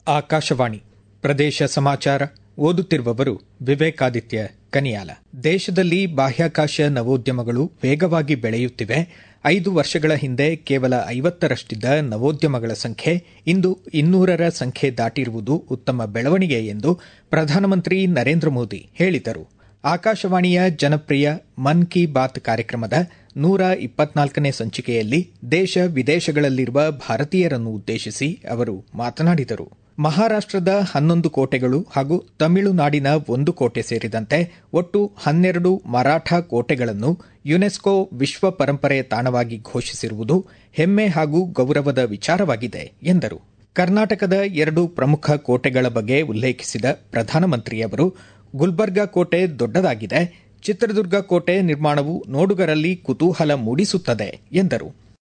ಆಕಾಶವಾಣಿ ಪ್ರದೇಶ ಸಮಾಚಾರ ಓದುತ್ತಿರುವವರು ವಿವೇಕಾದಿತ್ಯ ಕನಿಯಾಲ ದೇಶದಲ್ಲಿ ಬಾಹ್ಯಾಕಾಶ ನವೋದ್ಯಮಗಳು ವೇಗವಾಗಿ ಬೆಳೆಯುತ್ತಿವೆ ಐದು ವರ್ಷಗಳ ಹಿಂದೆ ಕೇವಲ ಐವತ್ತರಷ್ಟಿದ್ದ ನವೋದ್ಯಮಗಳ ಸಂಖ್ಯೆ ಇಂದು ಇನ್ನೂರರ ಸಂಖ್ಯೆ ದಾಟಿರುವುದು ಉತ್ತಮ ಬೆಳವಣಿಗೆ ಎಂದು ಪ್ರಧಾನಮಂತ್ರಿ ನರೇಂದ್ರ ಮೋದಿ ಹೇಳಿದರು ಆಕಾಶವಾಣಿಯ ಜನಪ್ರಿಯ ಮನ್ ಕಿ ಬಾತ್ ಕಾರ್ಯಕ್ರಮದ ನೂರ ಇಪ್ಪತ್ನಾಲ್ಕನೇ ಸಂಚಿಕೆಯಲ್ಲಿ ದೇಶ ವಿದೇಶಗಳಲ್ಲಿರುವ ಭಾರತೀಯರನ್ನು ಉದ್ದೇಶಿಸಿ ಅವರು ಮಾತನಾಡಿದರು ಮಹಾರಾಷ್ಟದ ಹನ್ನೊಂದು ಕೋಟೆಗಳು ಹಾಗೂ ತಮಿಳುನಾಡಿನ ಒಂದು ಕೋಟೆ ಸೇರಿದಂತೆ ಒಟ್ಟು ಹನ್ನೆರಡು ಮರಾಠ ಕೋಟೆಗಳನ್ನು ಯುನೆಸ್ಕೋ ವಿಶ್ವ ಪರಂಪರೆ ತಾಣವಾಗಿ ಘೋಷಿಸಿರುವುದು ಹೆಮ್ಮೆ ಹಾಗೂ ಗೌರವದ ವಿಚಾರವಾಗಿದೆ ಎಂದರು ಕರ್ನಾಟಕದ ಎರಡು ಪ್ರಮುಖ ಕೋಟೆಗಳ ಬಗ್ಗೆ ಉಲ್ಲೇಖಿಸಿದ ಪ್ರಧಾನಮಂತ್ರಿಯವರು ಗುಲ್ಬರ್ಗಾ ಕೋಟೆ ದೊಡ್ಡದಾಗಿದೆ ಚಿತ್ರದುರ್ಗ ಕೋಟೆ ನಿರ್ಮಾಣವು ನೋಡುಗರಲ್ಲಿ ಕುತೂಹಲ ಮೂಡಿಸುತ್ತದೆ ಎಂದರು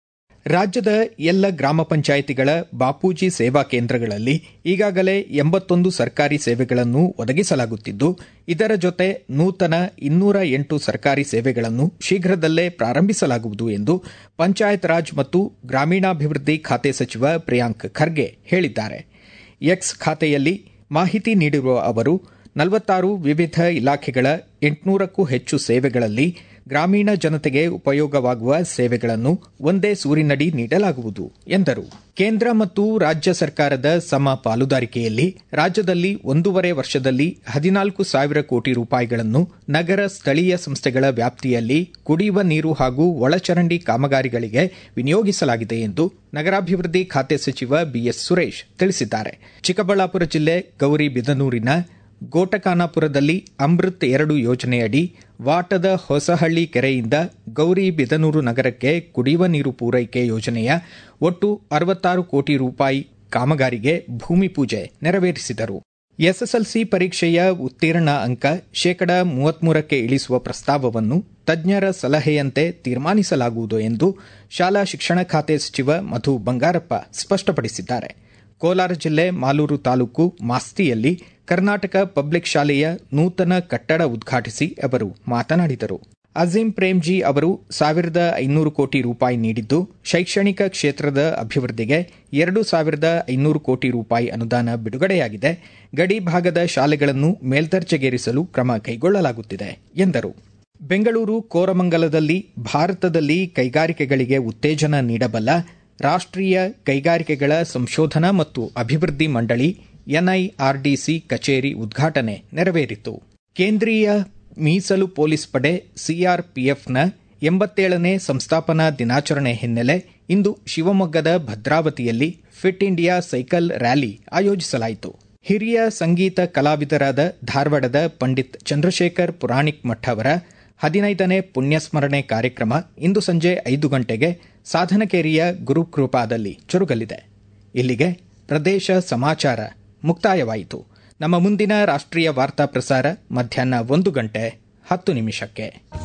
ರಾಜ್ಯದ ಎಲ್ಲ ಗ್ರಾಮ ಪಂಚಾಯಿತಿಗಳ ಬಾಪೂಜಿ ಸೇವಾ ಕೇಂದ್ರಗಳಲ್ಲಿ ಈಗಾಗಲೇ ಎಂಬತ್ತೊಂದು ಸರ್ಕಾರಿ ಸೇವೆಗಳನ್ನು ಒದಗಿಸಲಾಗುತ್ತಿದ್ದು ಇದರ ಜೊತೆ ನೂತನ ಇನ್ನೂರ ಎಂಟು ಸರ್ಕಾರಿ ಸೇವೆಗಳನ್ನು ಶೀಘ್ರದಲ್ಲೇ ಪ್ರಾರಂಭಿಸಲಾಗುವುದು ಎಂದು ಪಂಚಾಯತ್ ರಾಜ್ ಮತ್ತು ಗ್ರಾಮೀಣಾಭಿವೃದ್ಧಿ ಖಾತೆ ಸಚಿವ ಪ್ರಿಯಾಂಕ್ ಖರ್ಗೆ ಹೇಳಿದ್ದಾರೆ ಎಕ್ಸ್ ಖಾತೆಯಲ್ಲಿ ಮಾಹಿತಿ ನೀಡಿರುವ ಅವರು ನಲವತ್ತಾರು ವಿವಿಧ ಇಲಾಖೆಗಳ ಎಂಟುನೂರಕ್ಕೂ ಹೆಚ್ಚು ಸೇವೆಗಳಲ್ಲಿ ಗ್ರಾಮೀಣ ಜನತೆಗೆ ಉಪಯೋಗವಾಗುವ ಸೇವೆಗಳನ್ನು ಒಂದೇ ಸೂರಿನಡಿ ನೀಡಲಾಗುವುದು ಎಂದರು ಕೇಂದ್ರ ಮತ್ತು ರಾಜ್ಯ ಸರ್ಕಾರದ ಸಮ ಪಾಲುದಾರಿಕೆಯಲ್ಲಿ ರಾಜ್ಯದಲ್ಲಿ ಒಂದೂವರೆ ವರ್ಷದಲ್ಲಿ ಹದಿನಾಲ್ಕು ಸಾವಿರ ಕೋಟಿ ರೂಪಾಯಿಗಳನ್ನು ನಗರ ಸ್ಥಳೀಯ ಸಂಸ್ಥೆಗಳ ವ್ಯಾಪ್ತಿಯಲ್ಲಿ ಕುಡಿಯುವ ನೀರು ಹಾಗೂ ಒಳಚರಂಡಿ ಕಾಮಗಾರಿಗಳಿಗೆ ವಿನಿಯೋಗಿಸಲಾಗಿದೆ ಎಂದು ನಗರಾಭಿವೃದ್ಧಿ ಖಾತೆ ಸಚಿವ ಬಿಎಸ್ ಸುರೇಶ್ ತಿಳಿಸಿದ್ದಾರೆ ಚಿಕ್ಕಬಳ್ಳಾಪುರ ಜಿಲ್ಲೆ ಗೌರಿಬಿದನೂರಿನ ಗೋಟಕಾನಾಪುರದಲ್ಲಿ ಅಮೃತ್ ಎರಡು ಯೋಜನೆಯಡಿ ವಾಟದ ಹೊಸಹಳ್ಳಿ ಕೆರೆಯಿಂದ ಗೌರಿ ಬಿದನೂರು ನಗರಕ್ಕೆ ಕುಡಿಯುವ ನೀರು ಪೂರೈಕೆ ಯೋಜನೆಯ ಒಟ್ಟು ಅರವತ್ತಾರು ಕೋಟಿ ರೂಪಾಯಿ ಕಾಮಗಾರಿಗೆ ಭೂಮಿ ಪೂಜೆ ನೆರವೇರಿಸಿದರು ಎಸ್ಎಸ್ಎಲ್ಸಿ ಪರೀಕ್ಷೆಯ ಉತ್ತೀರ್ಣ ಅಂಕ ಶೇಕಡ ಮೂವತ್ಮೂರಕ್ಕೆ ಇಳಿಸುವ ಪ್ರಸ್ತಾವವನ್ನು ತಜ್ಞರ ಸಲಹೆಯಂತೆ ತೀರ್ಮಾನಿಸಲಾಗುವುದು ಎಂದು ಶಾಲಾ ಶಿಕ್ಷಣ ಖಾತೆ ಸಚಿವ ಮಧು ಬಂಗಾರಪ್ಪ ಸ್ಪಷ್ಟಪಡಿಸಿದ್ದಾರೆ ಕೋಲಾರ ಜಿಲ್ಲೆ ಮಾಲೂರು ತಾಲೂಕು ಮಾಸ್ತಿಯಲ್ಲಿ ಕರ್ನಾಟಕ ಪಬ್ಲಿಕ್ ಶಾಲೆಯ ನೂತನ ಕಟ್ಟಡ ಉದ್ಘಾಟಿಸಿ ಅವರು ಮಾತನಾಡಿದರು ಅಜೀಂ ಪ್ರೇಮ್ಜಿ ಅವರು ಸಾವಿರದ ಐನೂರು ಕೋಟಿ ರೂಪಾಯಿ ನೀಡಿದ್ದು ಶೈಕ್ಷಣಿಕ ಕ್ಷೇತ್ರದ ಅಭಿವೃದ್ಧಿಗೆ ಎರಡು ಸಾವಿರದ ಐನೂರು ಕೋಟಿ ರೂಪಾಯಿ ಅನುದಾನ ಬಿಡುಗಡೆಯಾಗಿದೆ ಗಡಿ ಭಾಗದ ಶಾಲೆಗಳನ್ನು ಮೇಲ್ದರ್ಜೆಗೇರಿಸಲು ಕ್ರಮ ಕೈಗೊಳ್ಳಲಾಗುತ್ತಿದೆ ಎಂದರು ಬೆಂಗಳೂರು ಕೋರಮಂಗಲದಲ್ಲಿ ಭಾರತದಲ್ಲಿ ಕೈಗಾರಿಕೆಗಳಿಗೆ ಉತ್ತೇಜನ ನೀಡಬಲ್ಲ ರಾಷ್ಟೀಯ ಕೈಗಾರಿಕೆಗಳ ಸಂಶೋಧನಾ ಮತ್ತು ಅಭಿವೃದ್ಧಿ ಮಂಡಳಿ ಎನ್ಐಆರ್ಡಿಸಿ ಕಚೇರಿ ಉದ್ಘಾಟನೆ ನೆರವೇರಿತು ಕೇಂದ್ರೀಯ ಮೀಸಲು ಪೊಲೀಸ್ ಪಡೆ ಸಿಆರ್ಪಿಎಫ್ನ ಎಂಬತ್ತೇಳನೇ ಸಂಸ್ಥಾಪನಾ ದಿನಾಚರಣೆ ಹಿನ್ನೆಲೆ ಇಂದು ಶಿವಮೊಗ್ಗದ ಭದ್ರಾವತಿಯಲ್ಲಿ ಫಿಟ್ ಇಂಡಿಯಾ ಸೈಕಲ್ ರ್ಯಾಲಿ ಆಯೋಜಿಸಲಾಯಿತು ಹಿರಿಯ ಸಂಗೀತ ಕಲಾವಿದರಾದ ಧಾರವಾಡದ ಪಂಡಿತ್ ಚಂದ್ರಶೇಖರ್ ಪುರಾಣಿಕ್ ಮಠ ಅವರ ಹದಿನೈದನೇ ಪುಣ್ಯಸ್ಮರಣೆ ಕಾರ್ಯಕ್ರಮ ಇಂದು ಸಂಜೆ ಐದು ಗಂಟೆಗೆ ಸಾಧನಕೇರಿಯ ಗುರುಕೃಪಾದಲ್ಲಿ ಜರುಗಲಿದೆ ಇಲ್ಲಿಗೆ ಪ್ರದೇಶ ಸಮಾಚಾರ ಮುಕ್ತಾಯವಾಯಿತು ನಮ್ಮ ಮುಂದಿನ ರಾಷ್ಟ್ರೀಯ ವಾರ್ತಾ ಪ್ರಸಾರ ಮಧ್ಯಾಹ್ನ ಒಂದು ಗಂಟೆ ಹತ್ತು ನಿಮಿಷಕ್ಕೆ